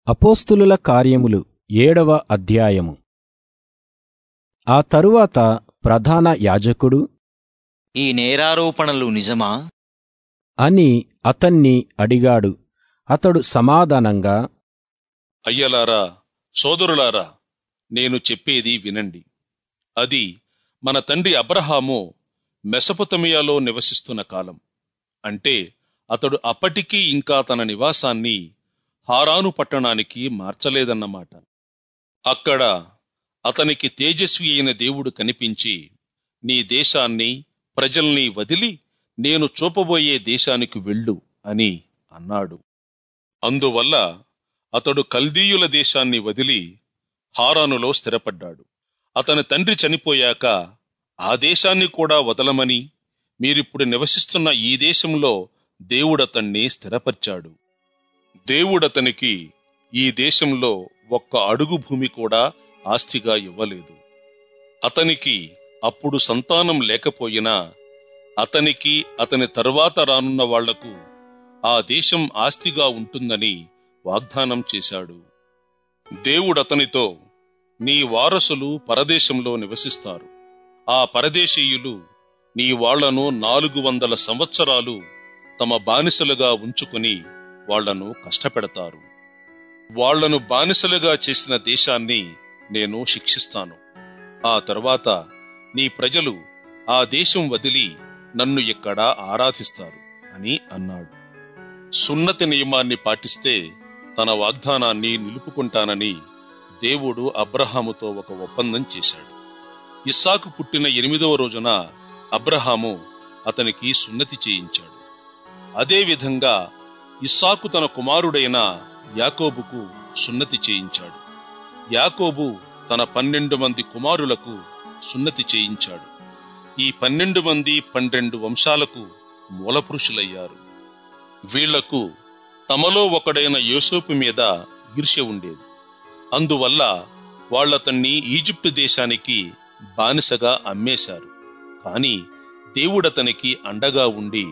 అపోస్తులుల కార్యములు ఏడవ అధ్యాయము ఆ తరువాత ప్రధాన యాజకుడు ఈ నేరారోపణలు నిజమా అని అతన్ని అడిగాడు అతడు సమాధానంగా అయ్యలారా సోదరులారా నేను చెప్పేది వినండి అది మన తండ్రి అబ్రహాము మెసపొతమియాలో నివసిస్తున్న కాలం అంటే అతడు అప్పటికీ ఇంకా తన నివాసాన్ని హారాను పట్టణానికి మార్చలేదన్నమాట అక్కడ అతనికి తేజస్వి అయిన దేవుడు కనిపించి నీ దేశాన్ని ప్రజల్ని వదిలి నేను చూపబోయే దేశానికి వెళ్ళు అని అన్నాడు అందువల్ల అతడు కల్దీయుల దేశాన్ని వదిలి హారానులో స్థిరపడ్డాడు అతని తండ్రి చనిపోయాక ఆ దేశాన్ని కూడా వదలమని మీరిప్పుడు నివసిస్తున్న ఈ దేశంలో దేవుడతన్ని స్థిరపరిచాడు దేవుడతనికి ఈ దేశంలో ఒక్క అడుగు భూమి కూడా ఆస్తిగా ఇవ్వలేదు అతనికి అప్పుడు సంతానం లేకపోయినా అతనికి అతని తరువాత రానున్న వాళ్లకు ఆ దేశం ఆస్తిగా ఉంటుందని వాగ్దానం చేశాడు దేవుడతనితో నీ వారసులు పరదేశంలో నివసిస్తారు ఆ పరదేశీయులు నీ వాళ్లను నాలుగు వందల సంవత్సరాలు తమ బానిసలుగా ఉంచుకుని వాళ్లను కష్టపెడతారు వాళ్లను బానిసలుగా చేసిన దేశాన్ని నేను శిక్షిస్తాను ఆ తరువాత నీ ప్రజలు ఆ దేశం వదిలి నన్ను ఇక్కడ ఆరాధిస్తారు అని అన్నాడు సున్నతి నియమాన్ని పాటిస్తే తన వాగ్దానాన్ని నిలుపుకుంటానని దేవుడు అబ్రహాముతో ఒక ఒప్పందం చేశాడు ఇస్సాకు పుట్టిన ఎనిమిదవ రోజున అబ్రహాము అతనికి సున్నతి చేయించాడు అదే విధంగా ఇస్సాకు తన కుమారుడైన యాకోబుకు సున్నతి చేయించాడు యాకోబు తన పన్నెండు మంది కుమారులకు సున్నతి చేయించాడు ఈ పన్నెండు మంది పన్నెండు వంశాలకు మూలపురుషులయ్యారు వీళ్లకు తమలో ఒకడైన యోసోపు మీద ఈర్ష్య ఉండేది అందువల్ల వాళ్లతన్ని ఈజిప్టు దేశానికి బానిసగా అమ్మేశారు కాని దేవుడతనికి అండగా ఉండి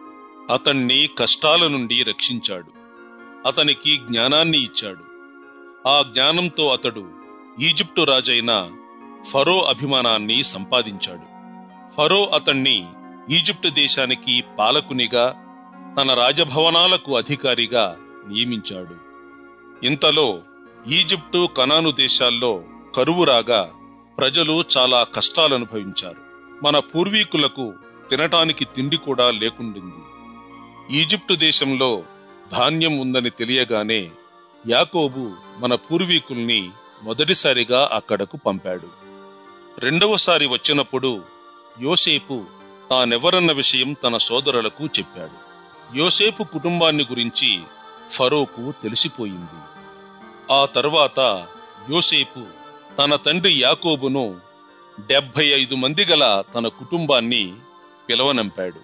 అతన్ని కష్టాల నుండి రక్షించాడు అతనికి జ్ఞానాన్ని ఇచ్చాడు ఆ జ్ఞానంతో అతడు ఈజిప్టు రాజైన ఫరో అభిమానాన్ని సంపాదించాడు ఫరో అతన్ని ఈజిప్టు దేశానికి పాలకునిగా తన రాజభవనాలకు అధికారిగా నియమించాడు ఇంతలో ఈజిప్టు కనాను దేశాల్లో కరువు రాగా ప్రజలు చాలా కష్టాలనుభవించారు మన పూర్వీకులకు తినటానికి తిండి కూడా లేకుండింది ఈజిప్టు దేశంలో ధాన్యం ఉందని తెలియగానే యాకోబు మన పూర్వీకుల్ని మొదటిసారిగా అక్కడకు పంపాడు రెండవసారి వచ్చినప్పుడు యోసేపు తానెవరన్న విషయం తన సోదరులకు చెప్పాడు యోసేపు కుటుంబాన్ని గురించి ఫరోకు తెలిసిపోయింది ఆ తరువాత యోసేపు తన తండ్రి యాకోబును డెబ్బై ఐదు మంది గల తన కుటుంబాన్ని పిలవనంపాడు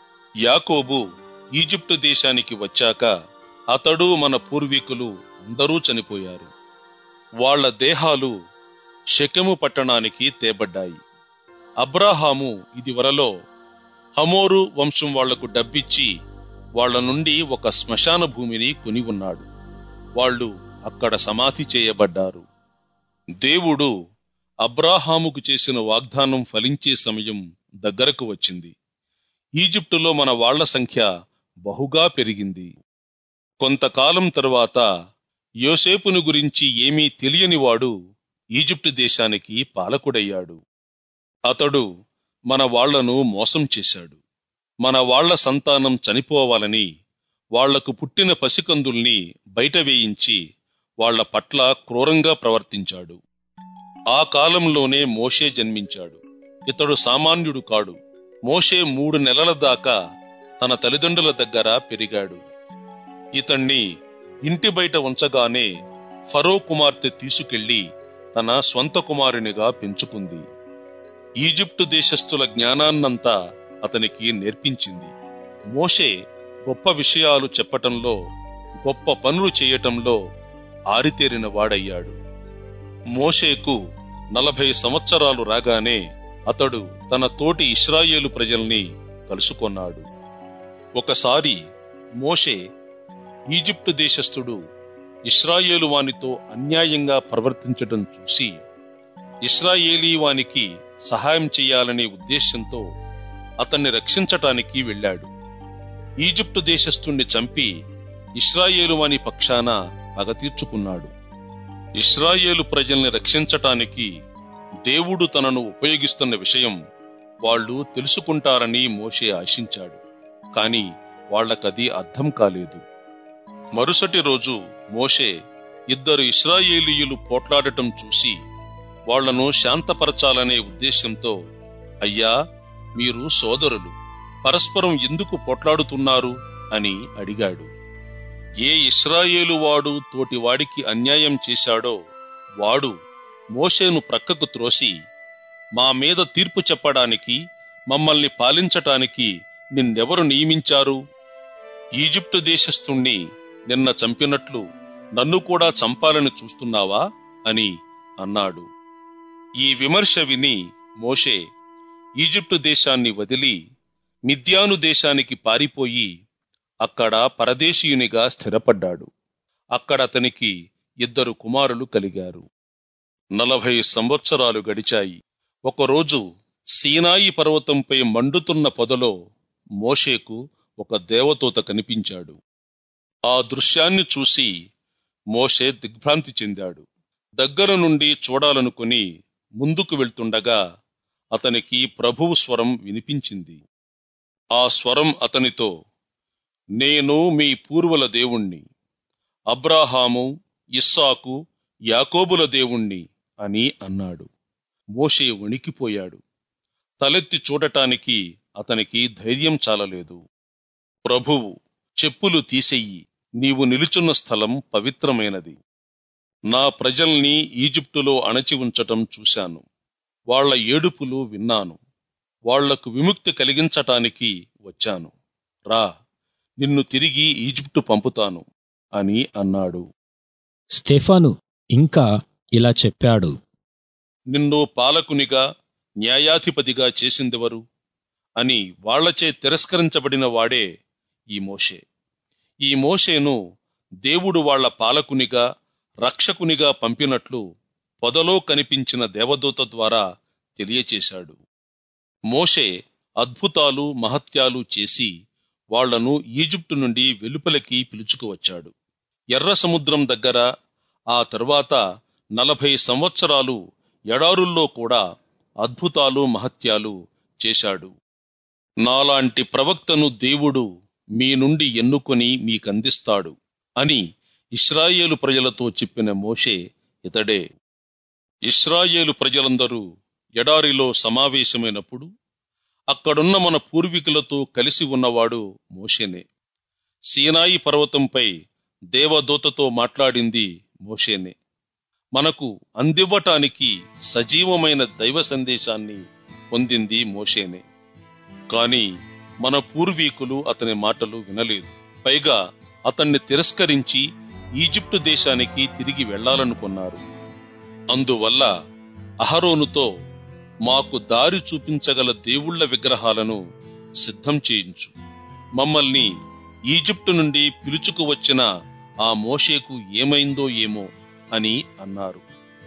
యాకోబు ఈజిప్టు దేశానికి వచ్చాక అతడు మన పూర్వీకులు అందరూ చనిపోయారు వాళ్ల దేహాలు షెకెము పట్టణానికి తేబడ్డాయి అబ్రాహాము ఇదివరలో హమోరు వంశం వాళ్లకు డబ్బిచ్చి వాళ్ల నుండి ఒక శ్మశాన భూమిని కొని ఉన్నాడు వాళ్ళు అక్కడ సమాధి చేయబడ్డారు దేవుడు అబ్రాహాముకు చేసిన వాగ్దానం ఫలించే సమయం దగ్గరకు వచ్చింది ఈజిప్టులో మన వాళ్ల సంఖ్య బహుగా పెరిగింది కొంతకాలం తరువాత యోసేపును గురించి ఏమీ తెలియనివాడు ఈజిప్టు దేశానికి పాలకుడయ్యాడు అతడు మన వాళ్లను మోసం చేశాడు మన వాళ్ల సంతానం చనిపోవాలని వాళ్లకు పుట్టిన పసికందుల్ని బయట వేయించి వాళ్ల పట్ల క్రూరంగా ప్రవర్తించాడు ఆ కాలంలోనే మోషే జన్మించాడు ఇతడు సామాన్యుడు కాడు మోషే మూడు నెలల దాకా తన తల్లిదండ్రుల దగ్గర పెరిగాడు ఇతణ్ణి ఇంటి బయట ఉంచగానే ఫరో కుమార్తె తీసుకెళ్లి తన స్వంత కుమారునిగా పెంచుకుంది ఈజిప్టు దేశస్థుల జ్ఞానాన్నంతా అతనికి నేర్పించింది మోషే గొప్ప విషయాలు చెప్పటంలో గొప్ప పనులు చేయటంలో ఆరితేరిన వాడయ్యాడు మోషేకు నలభై సంవత్సరాలు రాగానే అతడు తన తోటి ఇస్రాయేలు ప్రజల్ని కలుసుకొన్నాడు ఒకసారి మోషే ఈజిప్టు దేశస్థుడు ఇస్రాయేలు వానితో అన్యాయంగా ప్రవర్తించడం చూసి ఇస్రాయేలీ వానికి సహాయం చేయాలనే ఉద్దేశంతో అతన్ని రక్షించటానికి వెళ్ళాడు ఈజిప్టు దేశస్థుణ్ణి చంపి ఇస్రాయేలు వాని పక్షాన పగ తీర్చుకున్నాడు ఇస్రాయేలు ప్రజల్ని రక్షించటానికి దేవుడు తనను ఉపయోగిస్తున్న విషయం వాళ్ళు తెలుసుకుంటారని మోషే ఆశించాడు కాని వాళ్లకది అర్థం కాలేదు మరుసటి రోజు మోషే ఇద్దరు ఇస్రాయేలీయులు పోట్లాడటం చూసి వాళ్లను శాంతపరచాలనే ఉద్దేశంతో అయ్యా మీరు సోదరులు పరస్పరం ఎందుకు పోట్లాడుతున్నారు అని అడిగాడు ఏ ఇస్రాయేలు వాడు తోటివాడికి అన్యాయం చేశాడో వాడు మోషేను ప్రక్కకు త్రోసి మా మీద తీర్పు చెప్పడానికి మమ్మల్ని పాలించటానికి నిన్నెవరు నియమించారు ఈజిప్టు దేశస్థుణ్ణి నిన్న చంపినట్లు నన్ను కూడా చంపాలని చూస్తున్నావా అని అన్నాడు ఈ విమర్శ విని మోషే ఈజిప్టు దేశాన్ని వదిలి మిద్యాను దేశానికి పారిపోయి అక్కడ పరదేశీయునిగా స్థిరపడ్డాడు అక్కడ అతనికి ఇద్దరు కుమారులు కలిగారు నలభై సంవత్సరాలు గడిచాయి ఒకరోజు సీనాయి పర్వతంపై మండుతున్న పొదలో మోషేకు ఒక దేవదూత కనిపించాడు ఆ దృశ్యాన్ని చూసి మోషే దిగ్భ్రాంతి చెందాడు దగ్గర నుండి చూడాలనుకుని ముందుకు వెళ్తుండగా అతనికి ప్రభువు స్వరం వినిపించింది ఆ స్వరం అతనితో నేను మీ పూర్వుల దేవుణ్ణి అబ్రాహాము ఇస్సాకు యాకోబుల దేవుణ్ణి అని అన్నాడు మోషే వణికిపోయాడు తలెత్తి చూడటానికి అతనికి ధైర్యం చాలలేదు ప్రభువు చెప్పులు తీసెయ్యి నీవు నిలుచున్న స్థలం పవిత్రమైనది నా ప్రజల్ని ఈజిప్టులో అణచి ఉంచటం చూశాను వాళ్ల ఏడుపులు విన్నాను వాళ్లకు విముక్తి కలిగించటానికి వచ్చాను రా నిన్ను తిరిగి ఈజిప్టు పంపుతాను అని అన్నాడు స్టెఫాను ఇంకా ఇలా చెప్పాడు నిన్ను పాలకునిగా న్యాయాధిపతిగా చేసిందెవరు అని వాళ్లచే తిరస్కరించబడిన వాడే ఈ మోషే ఈ మోషేను దేవుడు వాళ్ల పాలకునిగా రక్షకునిగా పంపినట్లు పొదలో కనిపించిన దేవదూత ద్వారా తెలియచేశాడు మోషే అద్భుతాలు మహత్యాలు చేసి వాళ్లను ఈజిప్టు నుండి వెలుపలికి పిలుచుకువచ్చాడు ఎర్ర సముద్రం దగ్గర ఆ తరువాత నలభై సంవత్సరాలు ఎడారుల్లో కూడా అద్భుతాలు మహత్యాలు చేశాడు నాలాంటి ప్రవక్తను దేవుడు మీ నుండి ఎన్నుకొని మీకందిస్తాడు అని ఇస్రాయేలు ప్రజలతో చెప్పిన మోషే ఇతడే ఇస్రాయేలు ప్రజలందరూ ఎడారిలో సమావేశమైనప్పుడు అక్కడున్న మన పూర్వీకులతో కలిసి ఉన్నవాడు మోషేనే సీనాయి పర్వతంపై దేవదూతతో మాట్లాడింది మోషేనే మనకు అందివ్వటానికి సజీవమైన దైవ సందేశాన్ని పొందింది మోషేనే కాని మన పూర్వీకులు అతని మాటలు వినలేదు పైగా అతన్ని తిరస్కరించి ఈజిప్టు దేశానికి తిరిగి వెళ్లాలనుకున్నారు అందువల్ల అహరోనుతో మాకు దారి చూపించగల దేవుళ్ల విగ్రహాలను సిద్ధం చేయించు మమ్మల్ని ఈజిప్టు నుండి పిలుచుకు వచ్చిన ఆ మోషేకు ఏమైందో ఏమో అని అన్నారు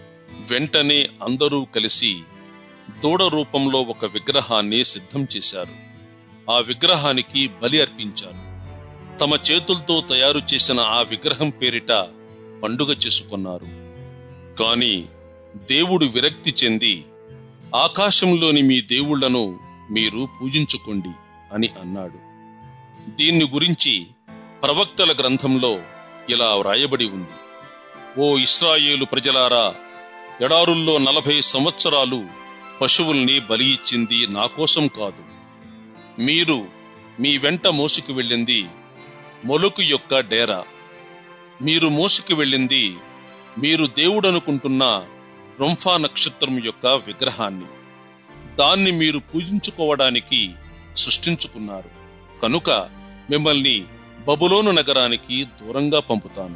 వెంటనే అందరూ కలిసి దూడ రూపంలో ఒక విగ్రహాన్ని సిద్ధం చేశారు ఆ విగ్రహానికి బలి అర్పించారు తమ చేతులతో తయారు చేసిన ఆ విగ్రహం పేరిట పండుగ చేసుకున్నారు కాని దేవుడు విరక్తి చెంది ఆకాశంలోని మీ దేవుళ్లను మీరు పూజించుకోండి అని అన్నాడు దీన్ని గురించి ప్రవక్తల గ్రంథంలో ఇలా వ్రాయబడి ఉంది ఓ ఇస్రాయేలు ప్రజలారా ఎడారుల్లో నలభై సంవత్సరాలు పశువుల్ని బలి ఇచ్చింది నా కోసం కాదు మీరు మీ వెంట మోసుకు వెళ్ళింది మొలుకు యొక్క డేరా మీరు మోసుకు వెళ్ళింది మీరు దేవుడనుకుంటున్న రొంఫా నక్షత్రం యొక్క విగ్రహాన్ని దాన్ని మీరు పూజించుకోవడానికి సృష్టించుకున్నారు కనుక మిమ్మల్ని బబులోను నగరానికి దూరంగా పంపుతాను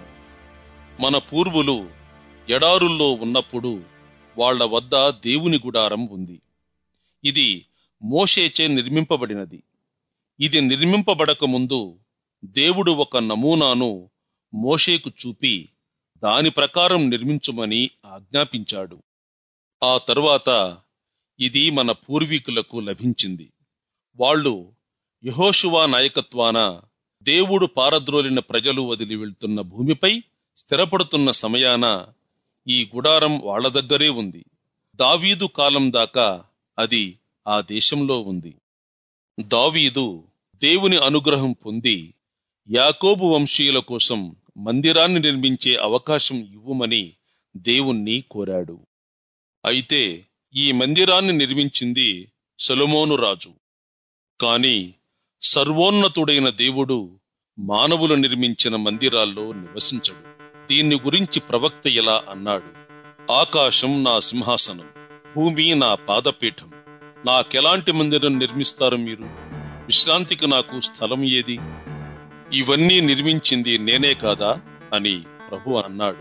మన పూర్వులు ఎడారుల్లో ఉన్నప్పుడు వాళ్ల వద్ద దేవుని గుడారం ఉంది ఇది మోషేచే నిర్మింపబడినది ఇది నిర్మింపబడక ముందు దేవుడు ఒక నమూనాను మోషేకు చూపి దాని ప్రకారం నిర్మించుమని ఆజ్ఞాపించాడు ఆ తరువాత ఇది మన పూర్వీకులకు లభించింది వాళ్ళు యహోషువా నాయకత్వాన దేవుడు పారద్రోలిన ప్రజలు వదిలి వెళ్తున్న భూమిపై స్థిరపడుతున్న సమయాన ఈ గుడారం వాళ్ళ దగ్గరే ఉంది దావీదు కాలం దాకా అది ఆ దేశంలో ఉంది దావీదు దేవుని అనుగ్రహం పొంది యాకోబు వంశీయుల కోసం మందిరాన్ని నిర్మించే అవకాశం ఇవ్వమని దేవుణ్ణి కోరాడు అయితే ఈ మందిరాన్ని నిర్మించింది సొలొమోను రాజు కాని సర్వోన్నతుడైన దేవుడు మానవులు నిర్మించిన మందిరాల్లో నివసించడు దీన్ని గురించి ప్రవక్త ఇలా అన్నాడు ఆకాశం నా సింహాసనం భూమి నా పాదపీఠం నాకెలాంటి మందిరం నిర్మిస్తారు మీరు విశ్రాంతికి నాకు స్థలం ఏది ఇవన్నీ నిర్మించింది నేనే కాదా అని ప్రభు అన్నాడు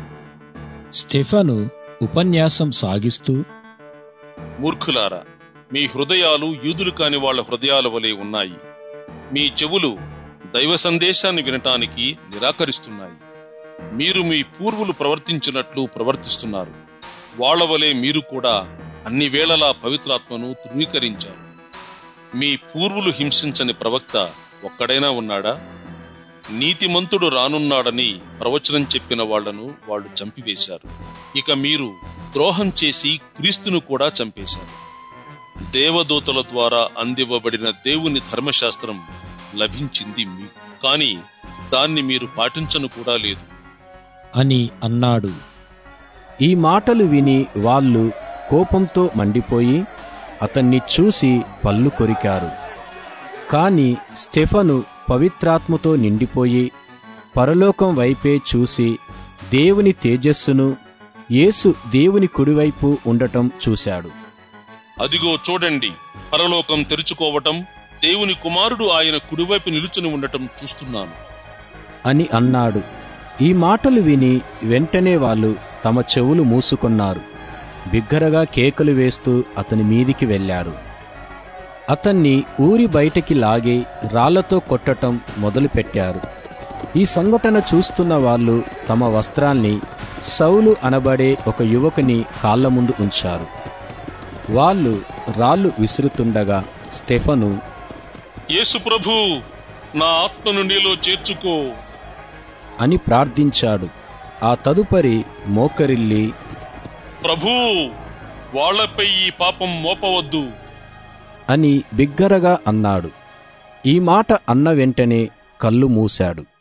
స్టెఫను ఉపన్యాసం సాగిస్తూ మూర్ఖులారా మీ హృదయాలు యూదులు కాని వాళ్ళ హృదయాల వలె ఉన్నాయి మీ చెవులు దైవ సందేశాన్ని వినటానికి నిరాకరిస్తున్నాయి మీరు మీ పూర్వులు ప్రవర్తించినట్లు ప్రవర్తిస్తున్నారు వాళ్ళ వలె మీరు కూడా అన్ని వేళలా పవిత్రాత్మను తృణీకరించారు మీ పూర్వులు హింసించని ప్రవక్త ఒక్కడైనా ఉన్నాడా నీతిమంతుడు రానున్నాడని ప్రవచనం చెప్పిన వాళ్లను వాళ్ళు చంపివేశారు ఇక మీరు ద్రోహం చేసి క్రీస్తును కూడా చంపేశారు దేవదూతల ద్వారా అందివ్వబడిన దేవుని ధర్మశాస్త్రం లభించింది మీకు కాని దాన్ని మీరు పాటించను కూడా లేదు అని అన్నాడు ఈ మాటలు విని వాళ్ళు కోపంతో మండిపోయి అతన్ని చూసి పళ్ళు కొరికారు కాని స్టెఫను పవిత్రాత్మతో నిండిపోయి పరలోకం వైపే చూసి దేవుని తేజస్సును యేసు దేవుని కుడివైపు ఉండటం చూశాడు అదిగో చూడండి పరలోకం తెరుచుకోవటం దేవుని కుమారుడు ఆయన కుడివైపు నిలుచుని ఉండటం చూస్తున్నాను అని అన్నాడు ఈ మాటలు విని వెంటనే వాళ్ళు తమ చెవులు మూసుకున్నారు బిగ్గరగా కేకలు వేస్తూ అతని మీదికి వెళ్ళారు అతన్ని ఊరి బయటికి లాగి రాళ్లతో కొట్టటం మొదలుపెట్టారు ఈ సంఘటన చూస్తున్న వాళ్ళు తమ వస్త్రాల్ని సౌలు అనబడే ఒక యువకుని కాళ్ల ముందు ఉంచారు వాళ్ళు రాళ్ళు విసురుతుండగా స్టెఫను యేసు ప్రభు నా ఆత్మను నీలో చేర్చుకో అని ప్రార్థించాడు ఆ తదుపరి మోకరిల్లి ప్రభూ వాళ్లపై ఈ పాపం మోపవద్దు అని బిగ్గరగా అన్నాడు ఈ మాట అన్న వెంటనే కళ్ళు మూశాడు